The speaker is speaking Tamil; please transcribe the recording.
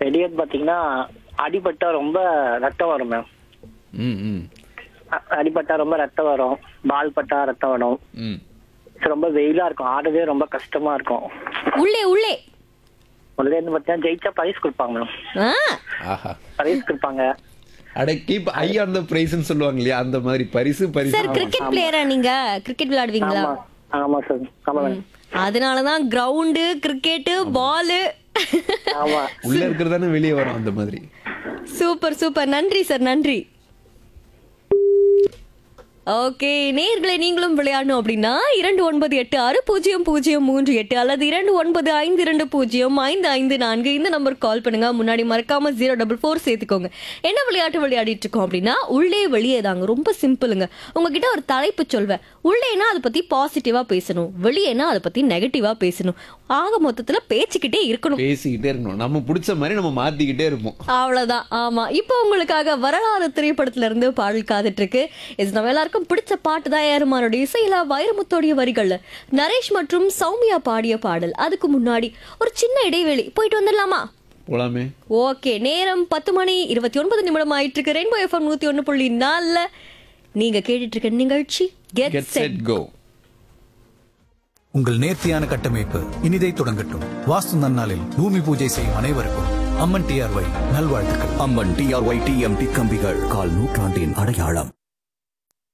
வெடியட் பாத்தீங்கன்னா அடிபட்டா ரொம்ப ரத்தம் வரும் மேம் ம் ம் அ- அடிபட்டா ரொம்ப ரத்தம் வரும் பால் பட்டா ரத்தம் வரும் ம் ரொம்ப வெயிலா இருக்கும் ஆடுறதே ரொம்ப கஷ்டமா இருக்கும் உள்ளே உள்ளே முதல்ல இருந்து பார்த்தீங்கன்னா ஜெயிச்சா பரிசு கொடுப்பாங்க மேம் ஆ ஆஹா பரிசு கொடுப்பாங்க அட கீப் ஐ ஆன் த பிரைஸ்னு சொல்லுவாங்க இல்லையா அந்த மாதிரி பரிசு பரிசு சார் கிரிக்கெட் பிளேயரா நீங்க கிரிக்கெட் விளையாடுவீங்களா ஆமா ஆமா சார் ஆமா மேம் அதனாலதான் கிரவுண்டு கிரிக்கெட் பால் ஆமா உள்ள இருக்கிறதானே வெளியே வரும் அந்த மாதிரி சூப்பர் சூப்பர் நன்றி சார் நன்றி ஓகே நேர்களை நீங்களும் விளையாடணும் அப்படின்னா இரண்டு ஒன்பது எட்டு ஆறு பூஜ்ஜியம் பூஜ்ஜியம் மூன்று எட்டு அல்லது இரண்டு ஒன்பது ஐந்து இரண்டு பூஜ்ஜியம் ஐந்து ஐந்து நான்கு இந்த நம்பருக்கு கால் பண்ணுங்க முன்னாடி மறக்காம ஜீரோ டபுள் ஃபோர் சேர்த்துக்கோங்க என்ன விளையாட்டு விளையாடிட்டு இருக்கோம் அப்படின்னா உள்ளே வெளியே தாங்க ரொம்ப சிம்பிளுங்க உங்ககிட்ட ஒரு தலைப்பு சொல்வேன் உள்ளேனா அதை பத்தி பாசிட்டிவா பேசணும் வெளியேனா அதை பத்தி நெகட்டிவா பேசணும் ஆக மொத்தத்துல பேச்சுக்கிட்டே இருக்கணும் பேசிக்கிட்டே இருக்கணும் நம்ம பிடிச்ச மாதிரி நம்ம மாத்திக்கிட்டே இருப்போம் அவ்வளவுதான் ஆமா இப்போ உங்களுக்காக வரலாறு திரைப்படத்துல இருந்து பாடல் காத்துட்டு இருக்கு இது நம்ம எல்லாருக்கும் பிடிச்ச பாட்டு தான் ஏறுமானோட இசையில வைரமுத்தோடைய வரிகள்ல நரேஷ் மற்றும் சௌமியா பாடிய பாடல் அதுக்கு முன்னாடி ஒரு சின்ன இடைவெளி போயிட்டு வந்துடலாமா போலாமே ஓகே நேரம் பத்து மணி இருபத்தி ஒன்பது நிமிடம் ஆயிட்டு இருக்கு ரெயின்போ எஃப்எம் நூத்தி ஒண்ணு புள்ளி நாலுல நீங்க கேட்டுட்டு இருக்க நிகழ்ச்சி get get set set go உங்கள் நேர்த்தியான கட்டமைப்பு இனிதை தொடங்கட்டும் வாஸ்து நன்னாளில் பூமி பூஜை செய்யும் அனைவருக்கும் அம்மன் டிஆர்ஒய் நல்வாழ்த்துக்கள் அம்மன் டிஆர்ஒய் டிஎம்டி கம்பிகள் கால் நூற்றாண்டின் அடையாளம்